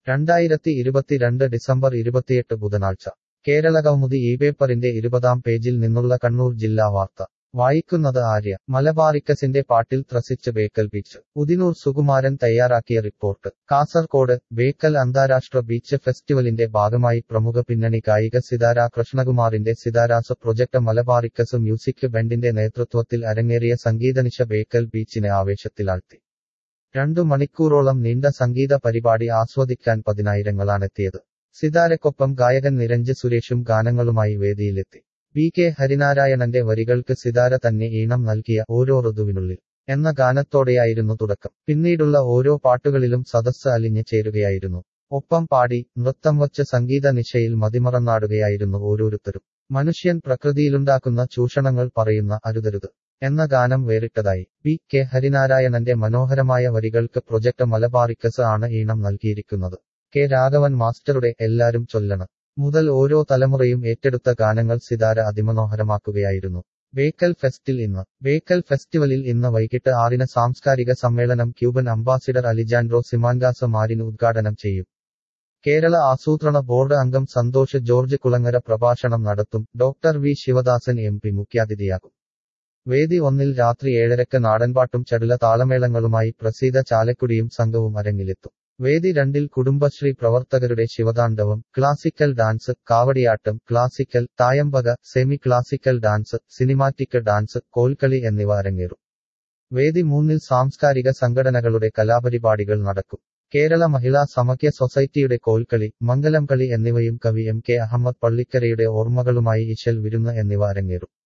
രണ്ടായിരത്തി ഇരുപത്തിരണ്ട് ഡിസംബർ ഇരുപത്തിയെട്ട് ബുധനാഴ്ച കേരളകൗമുദി ഈ പേപ്പറിന്റെ ഇരുപതാം പേജിൽ നിന്നുള്ള കണ്ണൂർ ജില്ലാ വാർത്ത വായിക്കുന്നത് ആര്യ മലബാറിക്കസിന്റെ പാട്ടിൽ ത്രസിച്ച് ബേക്കൽ ബീച്ച് ഉദിനൂർ സുകുമാരൻ തയ്യാറാക്കിയ റിപ്പോർട്ട് കാസർകോട് ബേക്കൽ അന്താരാഷ്ട്ര ബീച്ച് ഫെസ്റ്റിവലിന്റെ ഭാഗമായി പ്രമുഖ പിന്നണി ഗായിക സിതാര കൃഷ്ണകുമാറിന്റെ സിതാരാസ് പ്രൊജക്ട് മലബാറിക്കസ് മ്യൂസിക് ബെൻഡിന്റെ നേതൃത്വത്തിൽ അരങ്ങേറിയ സംഗീതനിശ ബേക്കൽ ബീച്ചിനെ ആവേശത്തിലാഴ്ത്തി രണ്ടു മണിക്കൂറോളം നീണ്ട സംഗീത പരിപാടി ആസ്വദിക്കാൻ പതിനായിരങ്ങളാണെത്തിയത് സിതാരക്കൊപ്പം ഗായകൻ നിരഞ്ജ് സുരേഷും ഗാനങ്ങളുമായി വേദിയിലെത്തി വി കെ ഹരിനാരായണന്റെ വരികൾക്ക് സിതാര തന്നെ ഈണം നൽകിയ ഓരോ ഋതുവിനുള്ളിൽ എന്ന ഗാനത്തോടെയായിരുന്നു തുടക്കം പിന്നീടുള്ള ഓരോ പാട്ടുകളിലും സദസ്സ് അലിഞ്ഞു ചേരുകയായിരുന്നു ഒപ്പം പാടി നൃത്തം വച്ച് സംഗീത നിശയിൽ മതിമറന്നാടുകയായിരുന്നു ഓരോരുത്തരും മനുഷ്യൻ പ്രകൃതിയിലുണ്ടാക്കുന്ന ചൂഷണങ്ങൾ പറയുന്ന അരുതരുത് എന്ന ഗാനം വേറിട്ടതായി പി കെ ഹരിനാരായണന്റെ മനോഹരമായ വരികൾക്ക് പ്രൊജക്ട് മലബാറിക്കസ് ആണ് ഈണം നൽകിയിരിക്കുന്നത് കെ രാഘവൻ മാസ്റ്ററുടെ എല്ലാരും ചൊല്ലണം മുതൽ ഓരോ തലമുറയും ഏറ്റെടുത്ത ഗാനങ്ങൾ സിതാര അതിമനോഹരമാക്കുകയായിരുന്നു ബേക്കൽ ഫെസ്റ്റിൽ ഇന്ന് ബേക്കൽ ഫെസ്റ്റിവലിൽ ഇന്ന് വൈകിട്ട് ആറിന് സാംസ്കാരിക സമ്മേളനം Cuban ambassador Alejandro Simancas Marin ഉദ്ഘാടനം ചെയ്യും കേരള ആസൂത്രണ ബോർഡ് അംഗം സന്തോഷ് ജോർജ് കുളങ്ങര പ്രഭാഷണം നടത്തും doctor V Sivadasan M P മുഖ്യാതിഥിയാകും വേദി ഒന്നിൽ രാത്രി ഏഴരക്ക് നാടൻപാട്ടും ചടുല താളമേളങ്ങളുമായി പ്രസീത ചാലക്കുടിയും സംഘവും അരങ്ങിലെത്തും വേദി രണ്ടിൽ കുടുംബശ്രീ പ്രവർത്തകരുടെ Shivathandavam classical dance Kavadiyattam classical Thayambaka semi classical dance cinematic dance Kolkali എന്നിവ അരങ്ങേറും വേദി മൂന്നിൽ സാംസ്കാരിക സംഘടനകളുടെ കലാപരിപാടികൾ നടക്കും കേരള മഹിളാ സമക്യ സൊസൈറ്റിയുടെ കോൽക്കളി മംഗലം കളി എന്നിവയും കവി എം കെ അഹമ്മദ് പള്ളിക്കരയുടെ ഓർമ്മകളുമായി ഇശൽ വിരുന്ന് എന്നിവ അരങ്ങേറും